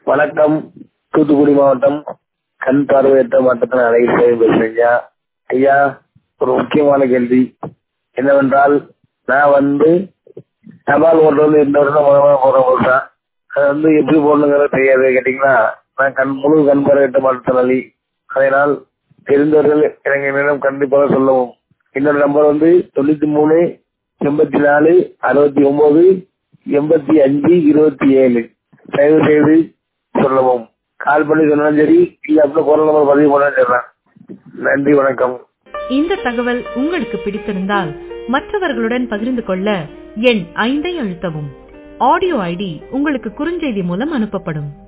வணக்கம் தூத்துக்குடி மாவட்டம் கண் பார்வையற்ற மாற்றத்தின் அனைத்து பேசுறீங்க ஐயா ஒரு முக்கியமான கேள்வி என்னவென்றால் நான் வந்து தபால் ஓட்டு வந்து இந்த வருஷம் முதல்ல போற போட்டேன் அது வந்து எப்படி போடணுங்கிறது தெரியாது கேட்டீங்கன்னா நான் கண் முழு கண் பார்வையற்ற மாற்றுத்திறனாளி அதனால் தெரிந்தவர்கள் எனக்கு என்னிடம் கண்டிப்பாக சொல்லவும் என்னோட நம்பர் வந்து தொண்ணூத்தி மூணு எண்பத்தி நாலு அறுபத்தி ஒன்பது எண்பத்தி அஞ்சு இருபத்தி ஏழு தயவு செய்து சொல்லவும் கால் பண்ணி சொன்னாலும் சரி இல்ல அப்படின்னா குரல் நம்பர் பதிவு பண்ணாலும் சொல்றேன் நன்றி வணக்கம் இந்த தகவல் உங்களுக்கு பிடித்திருந்தால் மற்றவர்களுடன் பகிர்ந்து கொள்ள எண் ஐந்தை அழுத்தவும் ஆடியோ ஐடி உங்களுக்கு குறுஞ்செய்தி மூலம் அனுப்பப்படும்